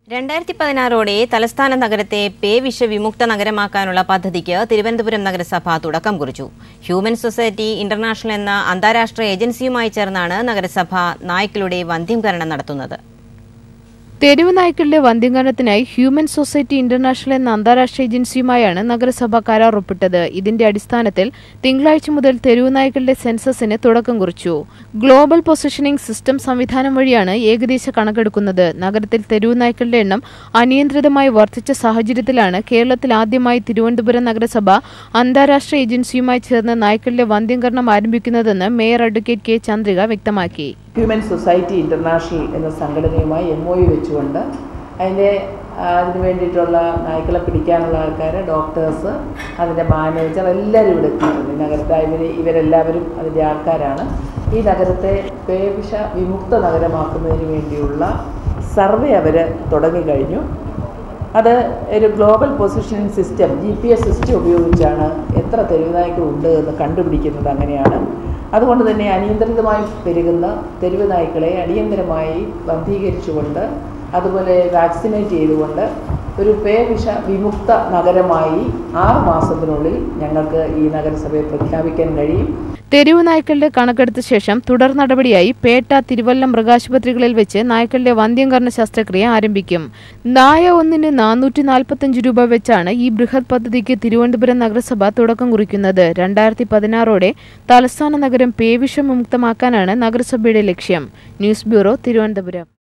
രണ്ടായിരത്തി പതിനാറോടെ തലസ്ഥാന നഗരത്തെ പേ വിഷവിമുക്ത നഗരമാക്കാനുള്ള പദ്ധതിക്ക് തിരുവനന്തപുരം നഗരസഭ തുടക്കം കുറിച്ചു ഹ്യൂമൻ സൊസൈറ്റി ഇന്റർനാഷണൽ എന്ന അന്താരാഷ്ട്ര ഏജൻസിയുമായി ചേർന്നാണ് നഗരസഭ നായ്ക്കളുടെ വന്ധ്യംകരണം നടത്തുന്നത് തെരുവ് നായ്ക്കളുടെ വന്ധ്യംകരണത്തിനായി ഹ്യൂമൻ സൊസൈറ്റി ഇന്റർനാഷണൽ എന്ന അന്താരാഷ്ട്ര ഏജൻസിയുമായാണ് നഗരസഭ കരാർ ഒപ്പിട്ടത് ഇതിന്റെ അടിസ്ഥാനത്തിൽ തിങ്കളാഴ്ച മുതൽ തെരുവ് നായ്ക്കളുടെ സെൻസസിന് തുടക്കം കുറിച്ചു ഗ്ലോബൽ പൊസിഷനിംഗ് സിസ്റ്റം സംവിധാനം വഴിയാണ് ഏകദേശ കണക്കെടുക്കുന്നത് നഗരത്തിൽ തെരുവ് നായ്ക്കളുടെ എണ്ണം അനിയന്ത്രിതമായി വർദ്ധിച്ച സാഹചര്യത്തിലാണ് കേരളത്തിൽ ആദ്യമായി തിരുവനന്തപുരം നഗരസഭ അന്താരാഷ്ട്ര ഏജൻസിയുമായി ചേർന്ന് നായ്ക്കളുടെ വന്ധ്യംകരണം ആരംഭിക്കുന്നതെന്ന് മേയർ അഡ്വക്കേറ്റ് കെ ചന്ദ്രിക വ്യക്തമാക്കി ഹ്യൂമൻ സൊസൈറ്റി ഇൻ്റർനാഷണൽ എന്ന സംഘടനയുമായി എം ഒ യു വെച്ചുകൊണ്ട് അതിൻ്റെ ആ, അതിന് വേണ്ടിയിട്ടുള്ള നായ്ക്കളെ പിടിക്കാനുള്ള ആൾക്കാർ ഡോക്ടേഴ്സ് അതിൻ്റെ മാനേജർ എല്ലാവരും ഇവിടെ എത്തിയിട്ടുണ്ട് ഈ നഗരത്തെ ഇവർ ഇവരെല്ലാവരും അതിൻ്റെ ആൾക്കാരാണ് ഈ നഗരത്തെ പേവിഷ വിമുക്ത നഗരമാക്കുന്നതിന് വേണ്ടിയുള്ള സർവേ അവർ തുടങ്ങിക്കഴിഞ്ഞു അത് ഒരു global positioning system G P S system ഉപയോഗിച്ചാണ് എത്ര തെരുവ് ഉണ്ട് എന്ന് കണ്ടുപിടിക്കുന്നത് അങ്ങനെയാണ് അതുകൊണ്ട് തന്നെ അനിയന്ത്രിതമായി പെരുകുന്ന തെരുവ് നായ്ക്കളെ അടിയന്തരമായി ബന്ധീകരിച്ചുകൊണ്ട് അതുപോലെ വാക്സിനേറ്റ് ചെയ്തുകൊണ്ട് ഒരു പേവിഷ വിമുക്ത നഗരമായി ആറ് മാസത്തിനുള്ളിൽ ഞങ്ങൾക്ക് ഈ നഗരസഭയെ പ്രഖ്യാപിക്കാൻ കഴിയും തെരുവ് നായ്ക്കളുടെ കണക്കെടുത്ത ശേഷം തുടർ നടപടിയായി പേട്ട തിരുവല്ലം മൃഗാശുപത്രികളിൽ വെച്ച് നായ്ക്കളുടെ വന്ധ്യംകരണ ശസ്ത്രക്രിയ ആരംഭിക്കും നായ ഒന്നിന് നാനൂറ്റി നാൽപ്പത്തഞ്ച് രൂപ വെച്ചാണ് ഈ ബൃഹത് പദ്ധതിക്ക് തിരുവനന്തപുരം നഗരസഭ തുടക്കം കുറിക്കുന്നത് രണ്ടായിരത്തി പതിനാറോടെ തലസ്ഥാന നഗരം പേവിഷമുക്തമാക്കാനാണ് നഗരസഭയുടെ ലക്ഷ്യം ന്യൂസ് ബ്യൂറോ തിരുവനന്തപുരം